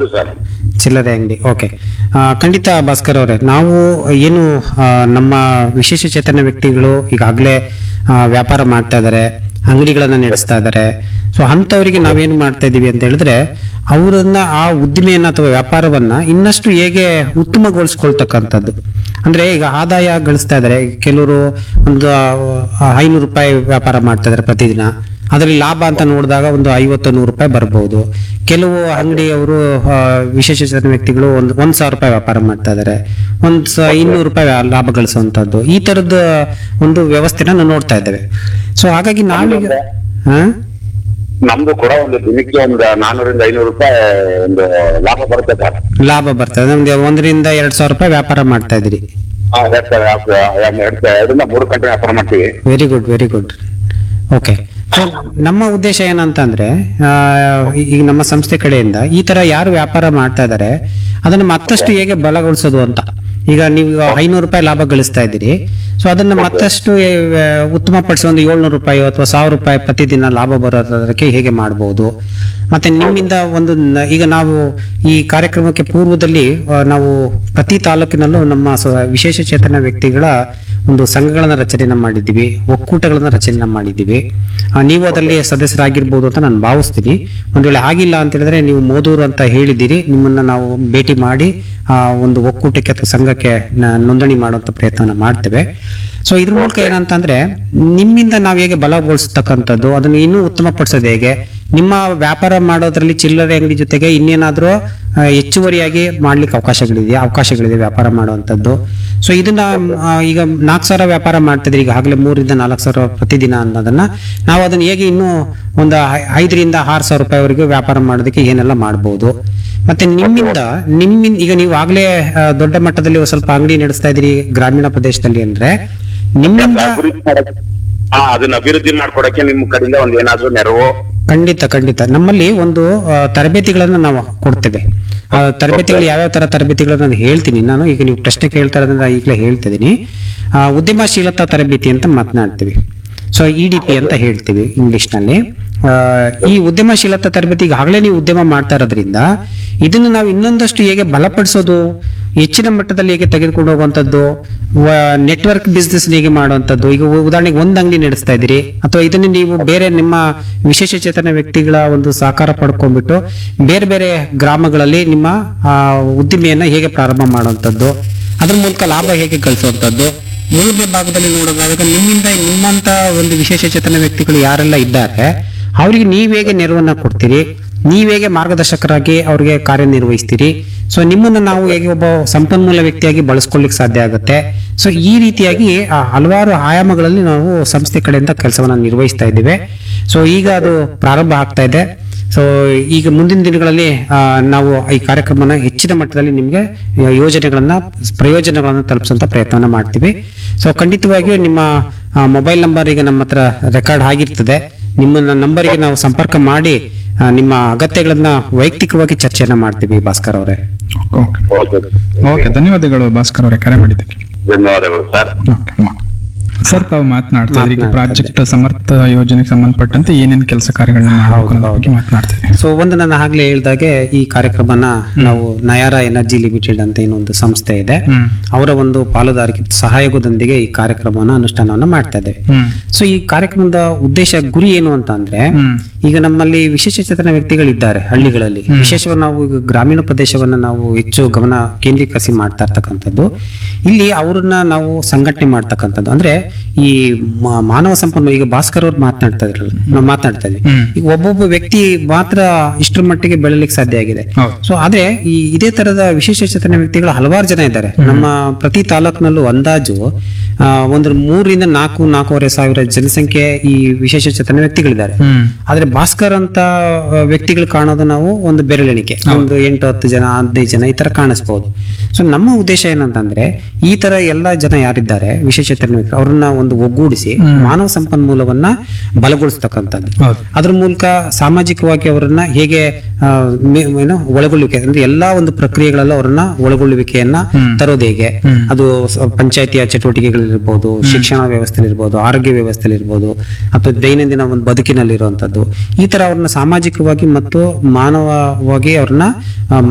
ಹೌದು ಸರ್ ಚಿಲ್ಲರೆ ಅಂಗಡಿ ಓಕೆ ಖಂಡಿತ ಭಾಸ್ಕರ್ ಅವರೇ ನಾವು ಏನು ಆ, ನಮ್ಮ ವಿಶೇಷ ಚೇತನ ವ್ಯಕ್ತಿಗಳು ಈಗಾಗಲೇ ವ್ಯಾಪಾರ ಮಾಡ್ತಾ ಇದ್ದಾರೆ ಅಂಗಡಿಗಳನ್ನ ನಡೆಸ್ತಾ ಇದ್ದಾರೆ ಸೊ ಅಂಥವರಿಗೆ ನಾವೇನು ಮಾಡ್ತಾ ಇದ್ದೀವಿ ಅಂತ ಹೇಳಿದ್ರೆ ಅವರನ್ನ ಆ ಉದ್ದಿಮೆಯನ್ನ ಅಥವಾ ವ್ಯಾಪಾರವನ್ನ ಇನ್ನಷ್ಟು ಹೇಗೆ ಉತ್ತಮಗೊಳಿಸ್ಕೊಳ್ತಕ್ಕಂಥದ್ದು ಅಂದ್ರೆ ಈಗ ಆದಾಯ ಗಳಿಸ್ತಾ ಇದ್ದಾರೆ ಕೆಲವರು ಒಂದು ಆ, ಐನೂರು ರೂಪಾಯಿ ವ್ಯಾಪಾರ ಮಾಡ್ತಾ ಇದ್ದಾರೆ ಪ್ರತಿದಿನ ಅದರಲ್ಲಿ ಲಾಭ ಅಂತ ನೋಡಿದಾಗ ಒಂದು ಐವತ್ತು ನೂರು ರೂಪಾಯಿ ಬರ್ಬೋದು ಕೆಲವು ಅಂಗಡಿಯವರು ಆ, ವಿಶೇಷ ಚೇತನ ವ್ಯಕ್ತಿಗಳು ಒಂದು ಒಂದ್ ಸಾವಿರ ರೂಪಾಯಿ ವ್ಯಾಪಾರ ಮಾಡ್ತಾ ಇದ್ದಾರೆ ಒಂದ್ ಸ ಇನ್ನೂರು ರೂಪಾಯಿ ವ್ಯಾ- ಲಾಭ ಗಳಿಸುವಂತದ್ದು ಈ ತರದ ಒಂದು ವ್ಯವಸ್ಥೆನ ನಾವು ನೋಡ್ತಾ ಇದ್ದೇವೆ ಸೊ ಹಾಗಾಗಿ ನಾವೀಗ ಹಾ ನಮ್ದು ಕೂಡ ಒಂದು ದಿನಕ್ಕೆ ಒಂದು ನಾನೂರಿಂದ ಐನೂರು ರೂಪಾಯಿ ಒಂದು ಲಾಭ ಬರುತ್ತೆ ಸರ್ ಲಾಭ ಬರ್ತದೆ ನಮ್ಗೆ ಒಂದರಿಂದ ಎರಡ್ ಸಾವಿರ ರೂಪಾಯಿ ವ್ಯಾಪಾರ ಮಾಡ್ತಾ ಇದ್ದೀರಿ ಆ, ಎರಡ್ ಸಾವಿರ, ಎರಡ್- ಎರಡ್- ಎರಡರಿಂದ ಮೂರು ಗಂಟೆ ವ್ಯಾಪಾರ ಮಾಡ್ತೀವಿ very good very good okay ನಮ್ಮ ಉದ್ದೇಶ ಏನಂತಂದ್ರೆ ಆ, ಈಗ ನಮ್ಮ ಸಂಸ್ಥೆ ಕಡೆಯಿಂದ ಈ ತರ ಯಾರು ವ್ಯಾಪಾರ ಮಾಡ್ತಾ ಇದ್ದಾರೆ ಅದನ್ನ ಮತ್ತಷ್ಟು ಹೇಗೆ ಬಲಗೊಳಿಸೋದು ಅಂತ ಈಗ ನೀವು ಐನೂರು ರೂಪಾಯಿ ಲಾಭ ಗಳಿಸ್ತಾ ಇದ್ದೀರಿ ಸೊ ಅದನ್ನ ಮತ್ತಷ್ಟು ಆ, ಉತ್ತಮಪಡಿಸಿ ಒಂದು ಏಳ್ನೂರು ರೂಪಾಯಿ ಅಥವಾ ಸಾವಿರ ರೂಪಾಯಿ ಪ್ರತಿದಿನ ಲಾಭ ಬರೋದಕ್ಕೆ ಹೇಗೆ ಮಾಡಬಹುದು ಮತ್ತೆ ನಿಮ್ಮಿಂದ ಒಂದು ನ- ಈಗ ನಾವು ಈ ಕಾರ್ಯಕ್ರಮಕ್ಕೆ ಪೂರ್ವದಲ್ಲಿ ಆ, ನಾವು ಪ್ರತಿ ತಾಲೂಕಿನಲ್ಲೂ ನಮ್ಮ ಸ- ವಿಶೇಷ ಚೇತನ ವ್ಯಕ್ತಿಗಳ ಒಂದು ಸಂಘಗಳನ್ನ ರಚನೆ ಮಾಡಿದ್ದೀವಿ ಒಕ್ಕೂಟಗಳನ್ನ ರಚನೆ ಮಾಡಿದ್ದೀವಿ ಆ, ನೀವು ಅದರಲ್ಲಿ ಸದಸ್ಯರಾಗಿರ್ಬೋದು ಅಂತ ನಾನು ಭಾವಿಸ್ತೀನಿ ಒಂದ್ ವೇಳೆ ಆಗಿಲ್ಲ ಅಂತ ಹೇಳಿದ್ರೆ ನೀವು ಮೋದೂರು ಅಂತ ಹೇಳಿದ್ದೀರಿ ನಿಮ್ಮನ್ನ ನಾವು ಭೇಟಿ ಮಾಡಿ ಆ ಒಂದು ಒಕ್ಕೂಟಕ್ಕೆ ಅಥವಾ ಸಂಘಕ್ಕೆ ನ- ನೋಂದಣಿ ಮಾಡುವಂತ ಪ್ರಯತ್ನ ಮಾಡ್ತೇವೆ ಸೊ ಇದ್ರ ಮೂಲಕ ಏನಂತಂದ್ರೆ ನಿಮ್ಮಿಂದ ನಾವು ಹೇಗೆ ಬಲಗೊಳಿಸ್ತಕ್ಕಂಥದ್ದು ಅದನ್ನು ಇನ್ನೂ ಉತ್ತಮಪಡಿಸೋದು ಹೇಗೆ ನಿಮ್ಮ ವ್ಯಾಪಾರ ಮಾಡೋದ್ರಲ್ಲಿ ಚಿಲ್ಲರೆ ಅಂಗಡಿ ಜೊತೆಗೆ ಇನ್ನೇನಾದ್ರೂ ಆ, ಹೆಚ್ಚುವರಿಯಾಗಿ ಮಾಡ್ಲಿಕ್ಕೆ ಅವಕಾಶಗಳಿದೆಯಾ ಅವಕಾಶಗಳಿದೆ ವ್ಯಾಪಾರ ಮಾಡುವಂಥದ್ದು ಸೊ ಇದನ್ನ ಆ, ಈಗ ನಾಲ್ಕು ಸಾವಿರ ವ್ಯಾಪಾರ ಮಾಡ್ತಿದ್ರೆ ಈಗ ಆಗಲೇ ಮೂರಿಂದ ನಾಲ್ಕು ಸಾವಿರ ಪ್ರತಿದಿನ ಅನ್ನೋದನ್ನ ನಾವು ಅದನ್ನ ಹೇಗೆ ಇನ್ನೂ ಒಂದು ಐ- ಐದರಿಂದ ಆರು ಸಾವಿರ ರೂಪಾಯಿವರೆಗೂ ವ್ಯಾಪಾರ ಮಾಡೋದಕ್ಕೆ ಏನೆಲ್ಲ ಮಾಡ್ಬೋದು ಮತ್ತೆ ನಿಮ್ಮಿಂದ ನಿಮ್ಮಿಂದ ಈಗ ನೀವು ಆಗ್ಲೇ ಆ, ದೊಡ್ಡ ಮಟ್ಟದಲ್ಲಿ ಒಂದ್ ಸ್ವಲ್ಪ ಅಂಗಡಿ ನಡೆಸ್ತಾ ಇದ್ದೀರಿ ಗ್ರಾಮೀಣ ಪ್ರದೇಶದಲ್ಲಿ ಅಂದ್ರೆ ನಿಮ್ಮಿಂದ ಅಭಿವೃದ್ಧಿ ಮಾಡಕ್ಕೆ ಹಾ ಅದನ್ನ ಅಭಿವೃದ್ಧಿ ಮಾಡ್ಕೊಡಕ್ಕೆ ನಿಮ್ ಕಡೆಯಿಂದ ಒಂದ್ ಏನಾದ್ರು ನೆರವು ಖಂಡಿತ ಖಂಡಿತ ನಮ್ಮಲ್ಲಿ ಒಂದು ಆ, ತರಬೇತಿಗಳನ್ನ ನಾವು ಕೊಡ್ತೇವೆ ಆ, ತರಬೇತಿಗಳು ಯಾವ್ಯಾವ ತರ ತರಬೇತಿಗಳನ್ನ ನಾನು ಹೇಳ್ತೀನಿ ನಾನು ಈಗ ನೀವು ಪ್ರಶ್ನೆ ಕೇಳ್ತಾ ಇರೋದ್ರಿಂದ ಈಗಲೇ ಹೇಳ್ತಿದ್ದೀನಿ ಆ, ಉದ್ಯಮಶೀಲತಾ ತರಬೇತಿ ಅಂತ ಮಾತನಾಡ್ತೀವಿ ಸೊ ಇ ಡಿ ಪಿ ಅಂತ ಹೇಳ್ತೀವಿ ಇಂಗ್ಲಿಷ್ನಲ್ಲಿ ಆ, ಈ ಉದ್ಯಮಶೀಲತಾ ತರಬೇತಿ ಈಗಾಗಲೇ ನೀವು ಉದ್ಯಮ ಮಾಡ್ತಾ ಇರೋದ್ರಿಂದ ಇದನ್ನು ನಾವು ಇನ್ನೊಂದಷ್ಟು ಹೇಗೆ ಬಲಪಡಿಸೋದು ಹೆಚ್ಚಿನ ಮಟ್ಟದಲ್ಲಿ ಹೇಗೆ ತೆಗೆದುಕೊಂಡು ಹೋಗುವಂಥದ್ದು ನೆಟ್ವರ್ಕ್ ಬಿಸ್ನೆಸ್ ಹೇಗೆ ಮಾಡುವಂಥದ್ದು ಈಗ ಉ- ಉದಾಹರಣೆಗೆ ಒಂದು ಅಂಗಡಿ ನಡೆಸ್ತಾ ಇದ್ದೀರಿ ಅಥವಾ ಇದನ್ನು ನೀವು ಬೇರೆ ನಿಮ್ಮ ವಿಶೇಷ ಚೇತನ ವ್ಯಕ್ತಿಗಳ ಒಂದು ಸಹಕಾರ ಪಡ್ಕೊಂಡ್ಬಿಟ್ಟು ಬೇರೆ ಬೇರೆ ಗ್ರಾಮಗಳಲ್ಲಿ ನಿಮ್ಮ ಆ, ಉದ್ದಿಮೆಯನ್ನ ಹೇಗೆ ಪ್ರಾರಂಭ ಮಾಡುವಂಥದ್ದು ಅದ್ರ ಮೂಲಕ ಲಾಭ ಹೇಗೆ ಗಳಿಸುವಂಥದ್ದು ಮೂರನೇ ಭಾಗದಲ್ಲಿ ನೋಡೋದಾದಾಗ ನಿಮ್ಮಿಂದ ನಿಮ್ಮಂತ ಒಂದು ವಿಶೇಷ ಚೇತನ ವ್ಯಕ್ತಿಗಳು ಯಾರೆಲ್ಲ ಇದ್ದಾರೆ ಅವರಿಗೆ ನೀವು ಹೇಗೆ ನೆರವನ್ನ ಕೊಡ್ತೀರಿ ನೀವು ಹೇಗೆ ಮಾರ್ಗದರ್ಶಕರಾಗಿ ಅವ್ರಿಗೆ ಕಾರ್ಯನಿರ್ವಹಿಸ್ತೀರಿ ಸೊ ನಿಮ್ಮನ್ನ ನಾವು ಹೇಗೆ ಒಬ್ಬ ಸಂಪನ್ಮೂಲ ವ್ಯಕ್ತಿಯಾಗಿ ಬಳಸ್ಕೊಳ್ಳಿಕ್ ಸಾಧ್ಯ ಆಗುತ್ತೆ ಸೊ ಈ ರೀತಿಯಾಗಿ ಆ ಹಲವಾರು ಆಯಾಮಗಳಲ್ಲಿ ನಾವು ಸಂಸ್ಥೆ ಕಡೆಯಿಂದ ಕೆಲಸವನ್ನ ನಿರ್ವಹಿಸ್ತಾ ಇದ್ದೇವೆ ಸೊ ಈಗ ಅದು ಪ್ರಾರಂಭ ಆಗ್ತಾ ಇದೆ ಸೊ ಈಗ ಮುಂದಿನ ದಿನಗಳಲ್ಲಿ ಆ, ನಾವು ಈ ಕಾರ್ಯಕ್ರಮನ ಹೆಚ್ಚಿನ ಮಟ್ಟದಲ್ಲಿ ನಿಮಗೆ ಯೋಜನೆಗಳನ್ನ ಪ್ರಯೋಜನಗಳನ್ನ ತಲುಪಿಸುವಂತ ಪ್ರಯತ್ನವನ್ನ ಮಾಡ್ತೀವಿ ಸೊ ಖಂಡಿತವಾಗಿಯೂ ನಿಮ್ಮ ಮೊಬೈಲ್ ನಂಬರ್ ಈಗ ನಮ್ಮ ಹತ್ರ ರೆಕಾರ್ಡ್ ಆಗಿರ್ತದೆ ನಿಮ್ಮ ನಂಬರ್ಗೆ ನಾವು ಸಂಪರ್ಕ ಮಾಡಿ ಆ, ನಿಮ್ಮ ಅಗತ್ಯಗಳನ್ನ ವೈಯಕ್ತಿಕವಾಗಿ ಚರ್ಚೆಯನ್ನ ಮಾಡ್ತೀವಿ ಭಾಸ್ಕರ್ ಅವರೇ ಓಕೆ ಓಕೆ ಓಕೆ ಧನ್ಯವಾದಗಳು ಭಾಸ್ಕರ್ ಅವರೇ ಕರೆ ಮಾಡಿದ್ದಕ್ಕೆ ಧನ್ಯವಾದಗಳು ಸರ್ ಓಕೆ ಸರ್ ತಾವು ಮಾತನಾಡ್ತಾ ಇದ್ರಿ ಈಗ ಮಾತನಾಡ್ತಾ ಪ್ರಾಜೆಕ್ಟ್ ಸಮರ್ಥ ಯೋಜನೆಗೆ ಸಂಬಂಧಪಟ್ಟಂತೆ ಏನೇನು ಕೆಲಸ ಕಾರ್ಯಗಳನ್ನ ಮಾಡಬೇಕು ಅನ್ನೋದ್ರ ಬಗ್ಗೆ ಮಾತನಾಡ್ತಾ ಇದ್ರಿ ಸೊ ಒಂದು ನಾನು ಆಗ್ಲೇ ಹೇಳ್ದಾಗೆ ಈ ಕಾರ್ಯಕ್ರಮನ ನಾವು ನಯಾರ ಎನರ್ಜಿ ಲಿಮಿಟೆಡ್ ಅಂತ ಏನೊಂದು ಸಂಸ್ಥೆ ಇದೆ ಹ್ಮ್ ಅವರ ಒಂದು ಪಾಲುದಾರಿಕೆ ಸಹಯೋಗದೊಂದಿಗೆ ಈ ಕಾರ್ಯಕ್ರಮವನ್ನ ಅನುಷ್ಠಾನವನ್ನ ಮಾಡ್ತಾ ಇದ್ದೇವೆ ಹ್ಮ್ ಸೊ ಈ ಕಾರ್ಯಕ್ರಮದ ಉದ್ದೇಶ ಗುರಿ ಏನು ಅಂತ ಅಂದ್ರೆ ಹ್ಮ್ ಈಗ ನಮ್ಮಲ್ಲಿ ವಿಶೇಷ ಚೇತನ ವ್ಯಕ್ತಿಗಳಿದ್ದಾರೆ ಹಳ್ಳಿಗಳಲ್ಲಿ ವಿಶೇಷವಾಗಿ ನಾವು ಈಗ ಗ್ರಾಮೀಣ ಪ್ರದೇಶವನ್ನ ನಾವು ಹೆಚ್ಚು ಗಮನ ಕೇಂದ್ರೀಕರಿಸಿ ಮಾಡ್ತಾ ಇರ್ತಕ್ಕಂಥದ್ದು ಇಲ್ಲಿ ಅವ್ರನ್ನ ನಾವು ಸಂಘಟನೆ ಮಾಡ್ತಕ್ಕಂಥದ್ದು ಅಂದ್ರೆ ಈ ಮ- ಮಾನವ ಸಂಪನ್ಮೂಲ ಈಗ ಭಾಸ್ಕರ್ ಅವ್ರು ಮಾತನಾಡ್ತಾ ಇದ್ರಲ್ಲ ನಾವು ಮಾತನಾಡ್ತಾ ಇದ್ವಿ ಹ್ಮ್. ಈಗ ಒಬ್ಬೊಬ್ಬ ವ್ಯಕ್ತಿ ಮಾತ್ರ ಇಷ್ಟರ ಮಟ್ಟಿಗೆ ಬೆಳಲಿಕ್ಕೆ ಸಾಧ್ಯ ಆಗಿದೆ ಹೌದು ಸೊ ಆದ್ರೆ ಈ ಇದೇ ತರದ ವಿಶೇಷ ಚೇತನ ವ್ಯಕ್ತಿಗಳು ಹಲವಾರು ಜನ ಇದ್ದಾರೆ ನಮ್ಮ ಪ್ರತಿ ತಾಲೂಕಿನಲ್ಲೂ ಅಂದಾಜು ಆ, ಒಂದು ಮೂರರಿಂದ ನಾಲ್ಕು ನಾಲ್ಕೂವರೆ ಸಾವಿರ ಜನಸಂಖ್ಯೆ ಈ ವಿಶೇಷ ಚೇತನ ವ್ಯಕ್ತಿಗಳಿದ್ದಾರೆ ಹ್ಮ್ ಆದ್ರೆ ಭಾಸ್ಕರ್ ಅಂತ ಆ, ವ್ಯಕ್ತಿಗಳು ಕಾಣೋದು ನಾವು ಒಂದು ಬೆರಳೆಣಿಕೆ ಒಂದು ಎಂಟು ಹತ್ತು ಜನ ಹದಿನೈದು ಜನ ಈ ತರ ಕಾಣಿಸ್ಬೋದು ಸೊ ನಮ್ಮ ಉದ್ದೇಶ ಏನಂತಂದ್ರೆ ಈ ತರ ಎಲ್ಲ ಜನ ಯಾರಿದ್ದಾರೆ ವಿಶೇಷ ಚೇತನ ವ್ಯಕ್ತಿ ಅವ್ರನ್ನ ಒಂದು ಒಗ್ಗೂಡಿಸಿ ಮಾನವ ಸಂಪನ್ಮೂಲವನ್ನ ಬಲಗೊಳಿಸ್ತಕ್ಕಂಥದ್ದು ಹೌದು ಅದ್ರ ಮೂಲಕ ಸಾಮಾಜಿಕವಾಗಿ ಅವರನ್ನ ಹೇಗೆ ಆ, ಮೆ- ಏನು ಒಳಗೊಳ್ಳುವಿಕೆ ಅಂದ್ರೆ ಎಲ್ಲಾ ಒಂದು ಪ್ರಕ್ರಿಯೆಗಳಲ್ಲೂ ಅವರನ್ನ ಒಳಗೊಳ್ಳುವಿಕೆಯನ್ನ ತರೋದು ಹೇಗೆ ಅದು ಸ- ಪಂಚಾಯತಿಯ ಚಟುವಟಿಕೆಗಳಿರ್ಬೋದು ಶಿಕ್ಷಣ ವ್ಯವಸ್ಥೆಲಿರ್ಬೋದು ಆರೋಗ್ಯ ವ್ಯವಸ್ಥೆಲಿರ್ಬೋದು ಅಥವಾ ದೈನಂದಿನ ಒಂದು ಬದುಕಿನಲ್ಲಿರುವಂತದ್ದು ಈ ತರ ಅವ್ರನ್ನ ಸಾಮಾಜಿಕವಾಗಿ ಮತ್ತು ಮಾನವವಾಗಿ ಅವ್ರನ್ನ ಆ,